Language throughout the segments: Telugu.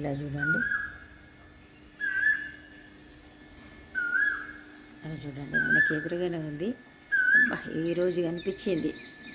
ఇలా చూడండి అలా చూడండి మనకి ఎదురుగానే ఉంది అబ్బా ఈరోజు కనిపించింది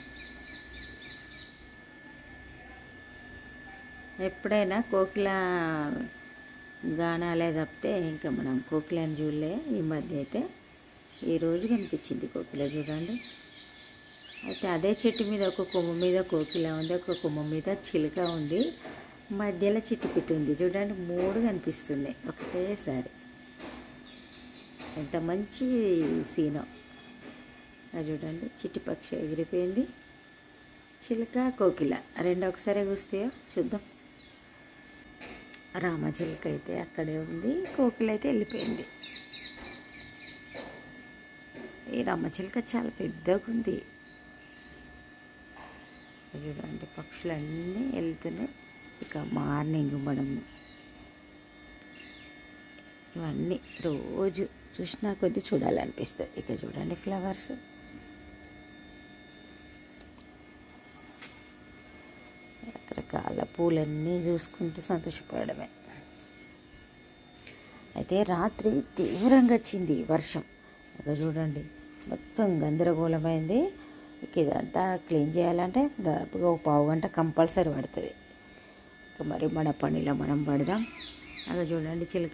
ఎప్పుడైనా కోకిల గానాలే తప్పితే ఇంకా మనం కోకిలని చూడలే ఈ మధ్య అయితే ఈరోజు కనిపించింది కోకిల చూడండి అయితే అదే చెట్టు మీద ఒక కొమ్మ మీద కోకిల ఉంది ఒక కొమ్మ మీద చిలుక ఉంది మధ్యలో చిట్టుపిట్టు ఉంది చూడండి మూడు కనిపిస్తున్నాయి ఒకటేసారి ఎంత మంచి సీనో అది చూడండి చిట్టి పక్షి ఎగిరిపోయింది చిలుక కోకిల రెండు ఒకసారి కూస్తాయో చూద్దాం రామచిలుక అయితే అక్కడే ఉంది కోకిల అయితే వెళ్ళిపోయింది ఈ రామచిలుక చాలా పెద్దగా ఉంది చూడండి పక్షులన్నీ వెళ్తున్నాయి ఇక మార్నింగ్ మనం ఇవన్నీ రోజు చూసినా కొద్దీ చూడాలనిపిస్తుంది ఇక చూడండి ఫ్లవర్స్ రకరకాల పూలన్నీ చూసుకుంటూ సంతోషపడమే అయితే రాత్రి తీవ్రంగా వచ్చింది వర్షం ఇక చూడండి మొత్తం గందరగోళమైంది ఇక ఇదంతా క్లీన్ చేయాలంటే దాదాపుగా ఒక పావు గంట కంపల్సరీ పడుతుంది ఇక మరి మన పనిలో మనం పడదాం అలా చూడండి చిలుక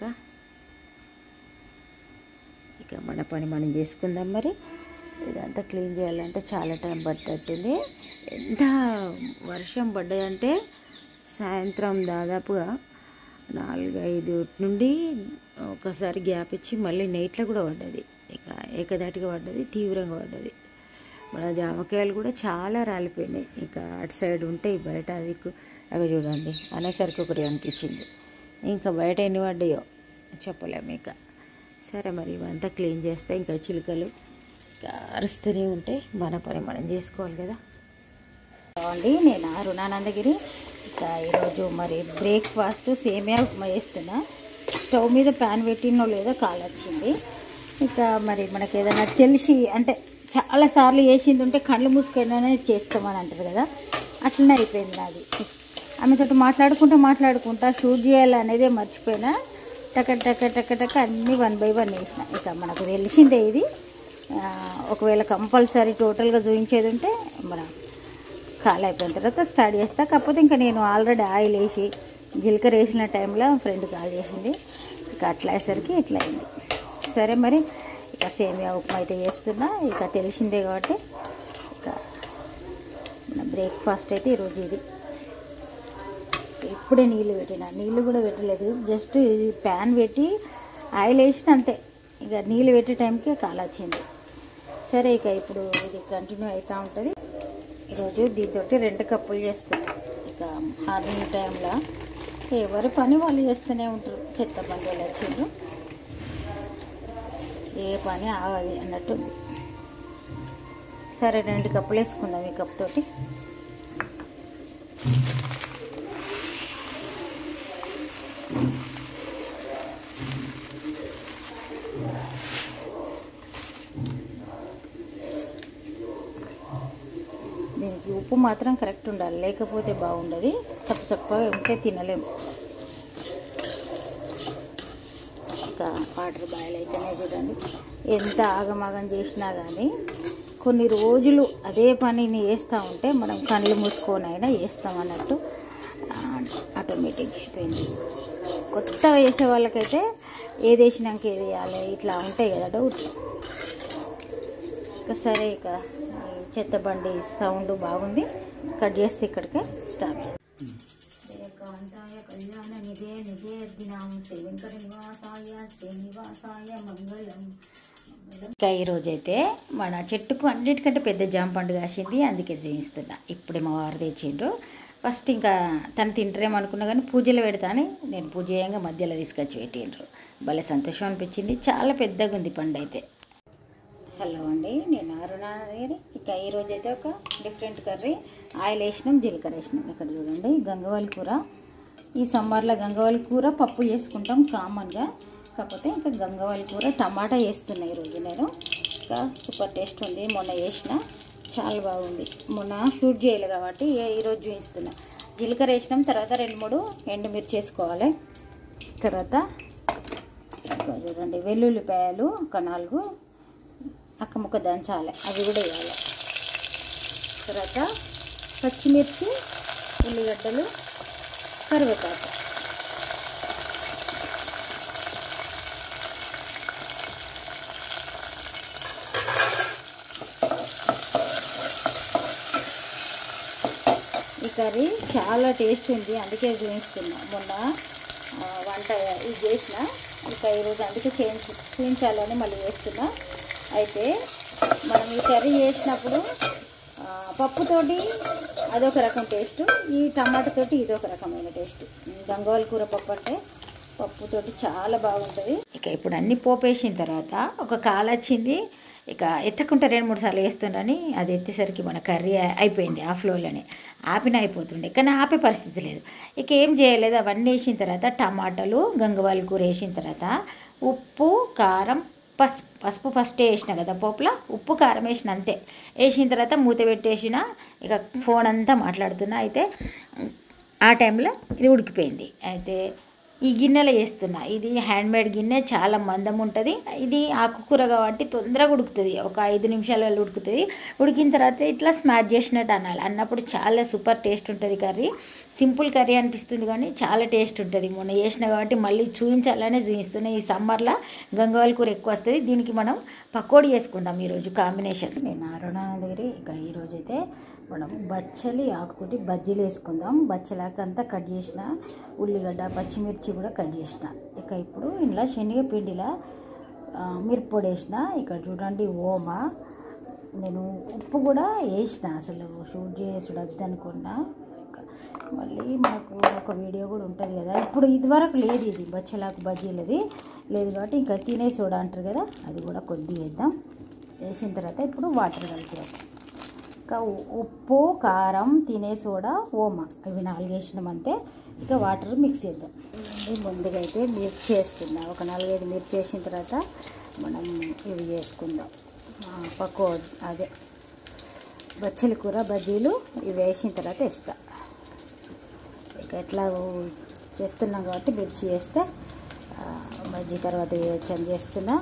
ఇక మన పని మనం చేసుకుందాం మరి ఇదంతా క్లీన్ చేయాలంటే చాలా టైం పట్టేట్టుంది ఎంత వర్షం పడ్డదంటే సాయంత్రం దాదాపుగా నాలుగైదు నుండి ఒకసారి గ్యాప్ ఇచ్చి మళ్ళీ నైట్లో కూడా పడ్డది ఇక ఏకదాటిగా పడ్డది తీవ్రంగా పడ్డది మన జామకాయలు కూడా చాలా రాలిపోయినాయి ఇక అటు సైడ్ ఉంటాయి బయట అది అవి చూడండి అనేసరికి ఒకటి అనిపించింది ఇంకా బయట ఎన్ని పడ్డాయో చెప్పలేము ఇక సరే మరి ఇవంతా క్లీన్ చేస్తే ఇంకా చిలుకలు ఇంకా అరుస్తూనే ఉంటాయి మన పని మనం చేసుకోవాలి కదా అండి నేను రుణానందగిరి ఇక ఈరోజు మరి బ్రేక్ఫాస్ట్ సేమియా ఉప్మా చేస్తున్నా స్టవ్ మీద ప్యాన్ పెట్టినో లేదో కాల్ వచ్చింది ఇక మరి మనకి ఏదైనా తెలిసి అంటే చాలాసార్లు వేసింది ఉంటే కళ్ళు మూసుకొనే చేస్తామని అంటారు కదా అట్లనే అయిపోయింది నాది ఆమెతో మాట్లాడుకుంటూ మాట్లాడుకుంటా షూట్ చేయాలనేదే మర్చిపోయినా టక టక టక టక అన్నీ వన్ బై వన్ వేసిన ఇక మనకు తెలిసిందే ఇది ఆ, ఒకవేళ కంపల్సరీ టోటల్గా చూపించేది ఉంటే మన కాల్ అయిపోయిన తర్వాత స్టార్ట్ చేస్తా కాకపోతే ఇంకా నేను ఆల్రెడీ ఆయిల్ వేసి జీలకర్ర వేసిన టైంలో ఫ్రెండ్ కాల్ చేసింది ఇక అట్లా అయ్యేసరికి ఇట్లా అయింది సరే మరి ఇక సేమియా ఉప్మా అయితే చేస్తున్నా ఇక తెలిసిందే కాబట్టి ఇక మన బ్రేక్ఫాస్ట్ అయితే ఈరోజు ఇది ఇప్పుడే నీళ్ళు పెట్టిన నీళ్ళు కూడా పెట్టలేదు జస్ట్ ఇది ప్యాన్ పెట్టి ఆయిల్ వేసిన అంతే ఇక నీళ్ళు పెట్టే టైంకి కాల్ వచ్చింది సరే ఇక ఇప్పుడు ఇది కంటిన్యూ అవుతూ ఉంటుంది ఈరోజు దీంతో రెండు కప్పులు చేస్తాను ఇక మార్నింగ్ టైంలో ఎవరి పని వాళ్ళు చేస్తూనే ఉంటారు చెత్త బండి వాళ్ళు వచ్చిండ్రు ఏ పని ఆగది అన్నట్టు ఉంది. సరే రెండు కప్పులు వేసుకుందాం ఈ కప్ తోటి దీనికి ఉప్పు మాత్రం కరెక్ట్ ఉండాలి లేకపోతే బాగుండదు చప్ప చప్పగా ఉంటే తినలేము ఇంకా వాటర్ బాయిల్ అయితేనే చూడండి ఎంత ఆగమాగం చేసినా కానీ కొన్ని రోజులు అదే పనిని వేస్తూ ఉంటే మనం కళ్ళు మూసుకొని అయినా వేస్తాం అన్నట్టు ఆటోమేటిక్ అయిపోయింది కొత్తగా వేసే వాళ్ళకైతే ఏది వేసినాక ఏది వేయాలి ఇట్లా ఉంటాయి కదా డౌట్ ఇక సరే ఇక ఈ చెత్త బండి సౌండ్ బాగుంది కట్ చేస్తే ఇక్కడికే స్టార్ట్ కళ్యాణ నిధే నిధే దినాం శ్రీ వెంకట నివాసాయ శ్రీనివాసాయ మంగళం ఇంకా ఈరోజు అయితే మన చెట్టుకు అన్నిటికంటే పెద్ద జామ పండు కాసింది అందుకే చేయిస్తున్నా ఇప్పుడే మా వారు తెచ్చిండ్రు ఫస్ట్ ఇంకా తను తింటారేమో అనుకున్నా కానీ పూజలో పెడతా అని నేను పూజ చేయంగా మధ్యలో తీసుకొచ్చి పెట్టిండ్రు భలే సంతోషం అనిపించింది చాలా పెద్దగా ఉంది పండు అయితే హలో అండి నేను అరుణాగిరి ఇక ఈరోజు అయితే ఒక డిఫరెంట్ కర్రీ ఆయిల్ వేసినాం జీలకర్ర వేసినాం ఇక్కడ చూడండి గంగవాల్ కూర ఈ సమ్మర్లో గంగవాల్ కూర పప్పు చేసుకుంటాం కామన్గా కాకపోతే ఇంకా గంగవాల్ కూర టమాటా వేస్తున్నా ఈరోజు నేను ఇంకా సూపర్ టేస్ట్ ఉంది మొన్న వేసిన చాలా బాగుంది మొన్న షూట్ చేయలేదు కాబట్టి ఏ- ఈరోజు చూపిస్తున్నా జీలకర్ర వేసినాం తర్వాత రెండు మూడు ఎండుమిర్చి వేసుకోవాలి తర్వాత ఇదిగో చూడండి వెల్లుల్లిపాయలు ఒక నాలుగు అక్క ముక్క దంచాలి అవి కూడా వేయాలి తర్వాత పచ్చిమిర్చి ఉల్లిగడ్డలు కరివేపాకు ఈ కర్రీ చాలా టేస్ట్ ఉంది అందుకే చూపిస్తున్నా మొన్న ఆ, వంట ఇది చేసిన ఇక ఈరోజు అందుకే చేయించు చూపించాలని మళ్ళీ చేస్తున్నా అయితే మనం ఈ కర్రీ చేసినప్పుడు ఆ, పప్పుతోటి అదొక రకం టేస్ట్ ఈ టమాటాతోటి ఇదొక రకమైన టేస్ట్ గంగవాల కూర పప్పు అంటే పప్పుతోటి చాలా బాగుంటుంది ఇక ఇప్పుడు అన్ని పోపేసిన తర్వాత ఒక కాలు వచ్చింది ఇక ఎత్తకుంటే రెండు మూడు సార్లు వేస్తుండని అది ఎత్తేసరికి మన కర్రీ అయిపోయింది ఆ ఫ్లోలోనే ఆపిన అయిపోతుండే కానీ ఆపే పరిస్థితి లేదు ఇక ఏం చేయలేదు అవన్నీ వేసిన తర్వాత టమాటాలు గంగవాల కూర వేసిన తర్వాత ఉప్పు కారం పసుపు పసుపు ఫస్ట్ వేసిన కదా పోపులో ఉప్పు కారం వేసిన అంతే వేసిన తర్వాత మూత పెట్టేసిన ఇక ఫోన్ అంతా మాట్లాడుతున్నా అయితే ఆ టైంలో ఇది ఉడికిపోయింది అయితే ఈ గిన్నెలో వేస్తున్నా ఇది హ్యాండ్మేడ్ గిన్నె చాలా మందం ఉంటుంది ఇది ఆకుకూర కాబట్టి తొందరగా ఉడుకుతుంది ఒక ఐదు నిమిషాలలో ఉడుకుతుంది ఉడికిన తర్వాత ఇట్లా స్మాష్ చేసినట్టు అనాలి అన్నప్పుడు చాలా సూపర్ టేస్ట్ ఉంటుంది కర్రీ సింపుల్ కర్రీ అనిపిస్తుంది కానీ చాలా టేస్ట్ ఉంటుంది మొన్న చేసిన కాబట్టి మళ్ళీ చూపించాలనే చూపిస్తున్నా ఈ సమ్మర్లో గంగవాల కూర ఎక్కువ వస్తుంది దీనికి మనం పకోడీ వేసుకుందాం ఈరోజు కాంబినేషన్ నేను అరుణ దగ్గర ఇక ఈరోజు అయితే మనం బచ్చలి ఆకుతోటి బజ్జీలు వేసుకుందాం బచ్చలాకు అంతా కట్ చేసిన ఉల్లిగడ్డ పచ్చిమిర్చి కూడా కట్ చేసిన ఇక ఇప్పుడు ఇంట్లో శనగపిండిలా ఆ, మిరప్పొడి వేసిన ఇక్కడ చూడండి ఓమ నేను ఉప్పు కూడా వేసిన అసలు షూట్ చేసుడు వద్దనుకున్నా మళ్ళీ మనకు ఒక వీడియో కూడా ఉంటుంది కదా ఇప్పుడు ఇదివరకు లేదు ఇది బచ్చలాకు బజ్జీలది లేదు కాబట్టి ఇంకా తినే సోడా అంటారు కదా అది కూడా కొద్దిగా వేద్దాం వేసిన తర్వాత ఇప్పుడు వాటర్ కలిపాం ఇంకా ఉ- ఉప్పు కారం తినే సోడా ఓమ ఇవి నాలుగు వేసినాం అంతే ఇక వాటర్ మిక్స్ చేద్దాం ఇది ముందుగా అయితే మిర్చి వేస్తున్నా ఒక నాలుగైదు మిర్చి వేసిన తర్వాత మనం ఇవి చేసుకుందాం ఆ, పకో అదే బచ్చల కూర బజ్జీలు ఇవి వేసిన తర్వాత వేస్తా ఇక ఎట్లా చేస్తున్నాం కాబట్టి మిర్చి వేస్తే ఆ, బజ్జీ తర్వాత వేయచ్చు అని చేస్తున్నా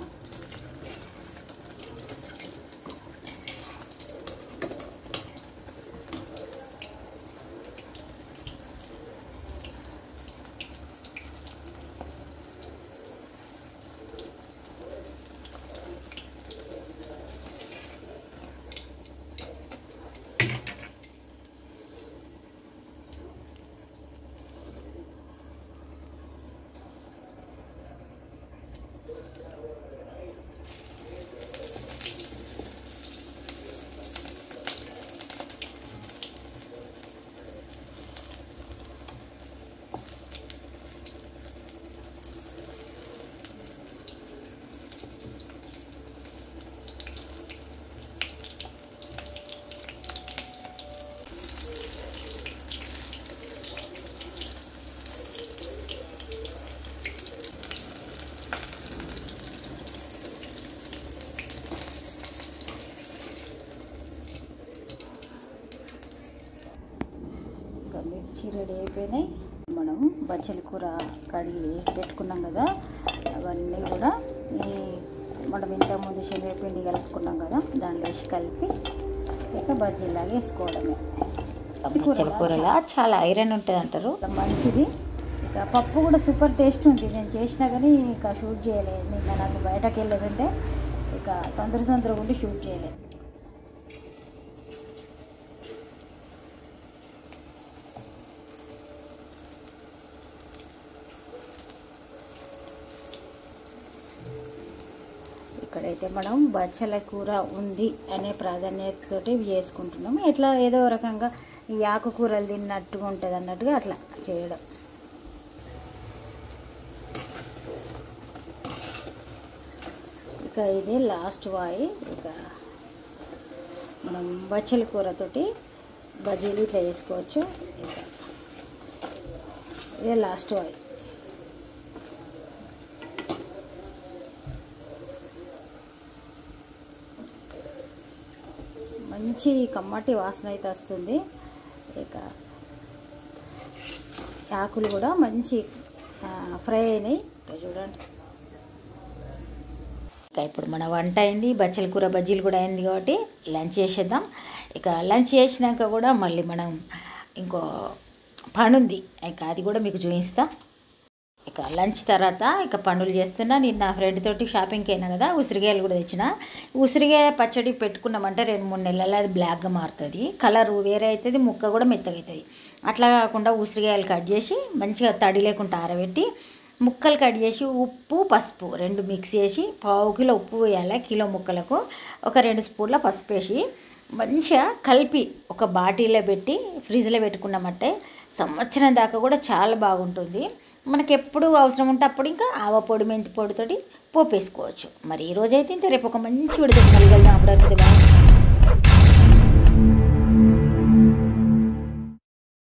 ఇంకా మిర్చి రెడీ అయిపోయినాయి మనం బచ్చల కూర కడిగి పెట్టుకున్నాం కదా అవన్నీ కూడా ఈ మనం ఇంతకుముందు శనగపిండి కలుపుకున్నాం కదా దాంట్లో వేసి కలిపి ఇక బజ్జీలాగా వేసుకోవడమే బచ్చల కూరలో చాలా ఐరన్ ఉంటుంది అంటారు మంచిది ఇక పప్పు కూడా సూపర్ టేస్ట్ ఉంది నేను చేసినా కానీ ఇక షూట్ చేయలేదు నిన్న నాకు బయటకు వెళ్ళేదంటే ఇక తొందర తొందరగా ఉండి షూట్ చేయలేదు ఇక్కడైతే మనం బచ్చల కూర ఉంది అనే ప్రాధాన్యతతోటి ఇవి చేసుకుంటున్నాం ఎట్లా ఏదో రకంగా ఈ ఆకుకూరలు తిన్నట్టుగా ఉంటుంది అన్నట్టుగా అట్లా చేయడం ఇక ఇది లాస్ట్ వాయి ఇక మనం బచ్చల కూరతోటి బజ్జీలు ఇట్లా వేసుకోవచ్చు ఇక ఇదే లాస్ట్ వాయి మంచి కమ్మటి వాసన అయితే వస్తుంది ఇక ఆకులు కూడా మంచి ఆ, ఫ్రై అయినాయి ఇక చూడండి ఇక ఇప్పుడు మన వంట అయింది బచ్చల కూర బజ్జీలు కూడా అయింది కాబట్టి లంచ్ చేసేద్దాం ఇక లంచ్ చేసినాక కూడా మళ్ళీ మనం ఇంకో పని ఉంది ఇక అది కూడా మీకు చూపిస్తా ఇక లంచ్ తర్వాత ఇక పనులు చేస్తున్నా నేను నా ఫ్రెండ్ తోటి షాపింగ్కి అయినా కదా ఉసిరికాయలు కూడా తెచ్చిన ఉసిరికాయ పచ్చడి పెట్టుకున్నామంటే రెండు మూడు నెలలు అది బ్లాక్గా మారుతుంది కలర్ వేరే అవుతుంది ముక్క కూడా మెత్తగా అవుతుంది అట్లా కాకుండా ఉసిరికాయలు కట్ చేసి మంచిగా తడి లేకుండా ఆరబెట్టి ముక్కలు కట్ చేసి ఉప్పు పసుపు రెండు మిక్స్ చేసి పావు కిలో ఉప్పు వేయాలి కిలో ముక్కలకు ఒక రెండు స్పూన్ల పసుపు వేసి మంచిగా కలిపి ఒక బాటిల్లో పెట్టి ఫ్రిడ్జ్లో పెట్టుకున్నామంటే సంవత్సరం దాకా కూడా చాలా బాగుంటుంది మనకి ఎప్పుడు అవసరం ఉంటే అప్పుడు ఇంకా ఆవ పొడి మెంతి పొడితోటి పోపేసుకోవచ్చు మరి ఈ రోజైతే ఇంత రేపు ఒక మంచి విడితే మళ్ళీ వెళ్దాం అప్పుడు బాగా